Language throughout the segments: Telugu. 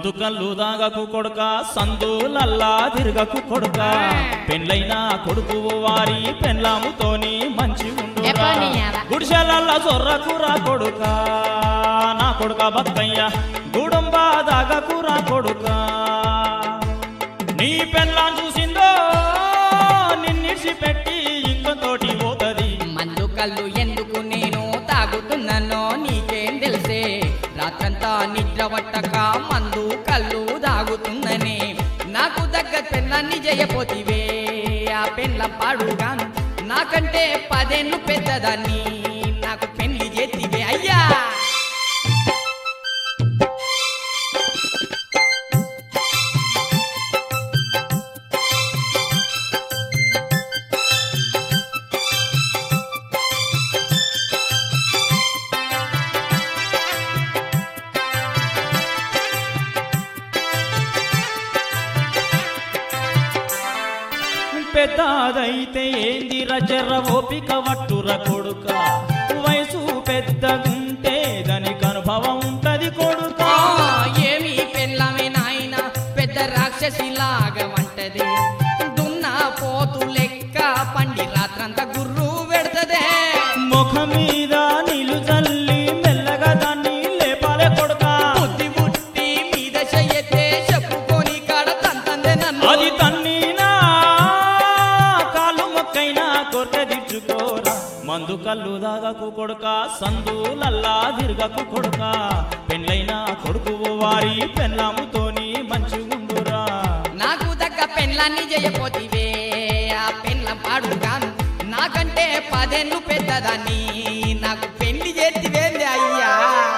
మందు కళ్ళు దాగకు కొడుక సందులల్లా తిరగకు కొడుక పెళ్ళైన కొడుకు వారి పెళ్ళాముతోని మంచి ఉండురా ఎప్పనియాలా? గుడిసెలల్ల సొర్రకురా కొడుక నా కొడుక బక్కయ్య గుడుంబా దాగకురా కొడుక నీ పెళ్ళాం చూసిందో నిన్నిడిచి పెట్టి ఇంకొతోటి పోతది మందు కళ్ళు ఎందుకు నేను తాగుతున్నానో నీకేం తెలిసే రాత్రంతా నిద్ర పట్టక మందు కళ్ళు తాగుతుందనే నాకు దగ్గర పెళ్ళాన్ని జయపోతివే ఆ పెళ్ళ పాడుగాను నాకంటే పదేళ్ళు పెద్దదాన్ని నాకు పెళ్లి చేతివే అయ్యా పెద్దదైతే ఏంది రజర ఓపిక వట్టుర కొడుక వయసు పెద్దగుంటే దానికి అనుభవం ఉంటది కొడుక ఆ, ఏమి పెళ్ళమే నాయన పెద్ద రాక్షసిలాగా వంటది దున్న పోతు లెక్క పండి రాత్రంతా గుర్రు పెడతదే ముఖం మీద నీళ్లు చల్లి మెల్లగా దాన్ని లేపాలే కొడుక బుద్ధి బుట్టి మీద చెయ్యతే చెప్పుకొని కాడ తంతందే నన్ను అది తన్నీనా కాలు మొక్కైనా కొరక దిచ్చుకోరా మందు కళ్ళు దాగకు కొడుక సందులల్లా తిరగకు కొడుక పెళ్ళైన కొడుకు వారి పెళ్ళాముతోని మంచిగుండురా నాకు దగ్గ పెళ్ళాన్ని చేయపోతివే ఆ పెళ్ళ పాడుగాను నాకంటే పదేళ్ళు పెద్దదాన్ని నాకు పెళ్లి చేతివేంది అయ్యా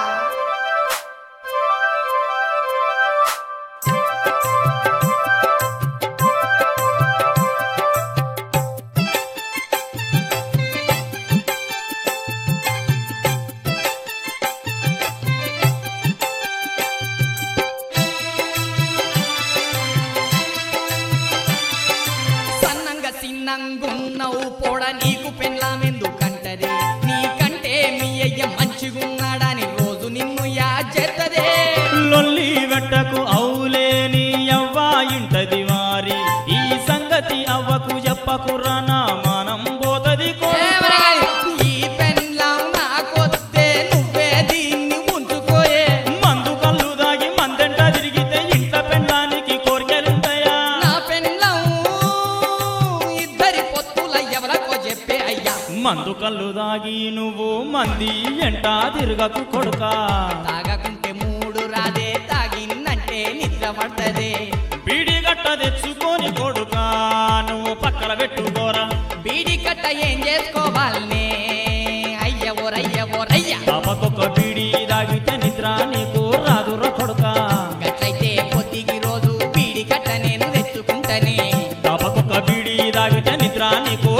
సన్నంగా సిన్నంగున్నవు పోడ నీకు పెళ్ళామెందుకంటది నీకంటే మీ అయ్య మంచిగున్నాడని రోజు నిన్ను యా చేత్తదే లొల్లి వెట్టకు అవులేని అవ్వ ఇంటది వారి ఈ సంగతి అవ్వకు చెప్పకురా నా మానం పోతది కొడుక ఈ పెళ్ళాం నాకొత్తే నువ్వే దీన్ని ఉంచుకోయే మందు కళ్ళు దాగి మందెంట తిరిగితే ఇంట పెళ్ళానికి కోరికలుంటాయా నా పెళ్ళాం ఇద్దరి పొత్తుల ఎవరకో చెప్పే అయ్యా మందు కళ్ళు దాగి నువ్వు మంది ఎంట తిరగకు కొడుక తాగకుంటే మూడు రాదే తాగిన్నంటే నిద్ర పడతదే బీడి గట్ట తెచ్చుకొని కొడుక నువ్వు పక్కన పెట్టుకోరా బీడి కట్ట ఏం చేసుకోవాలనే అయ్య ఓరయ్య ఓరయ్య పాపకొక బీడి దాగితే నిద్ర నీకు రాదుర కొడుక గట్లయితే పొద్దుకి రోజు బీడి కట్ట నేను తెచ్చుకుంటనే పాపకొక బీడి దాగితే నిద్ర నీకు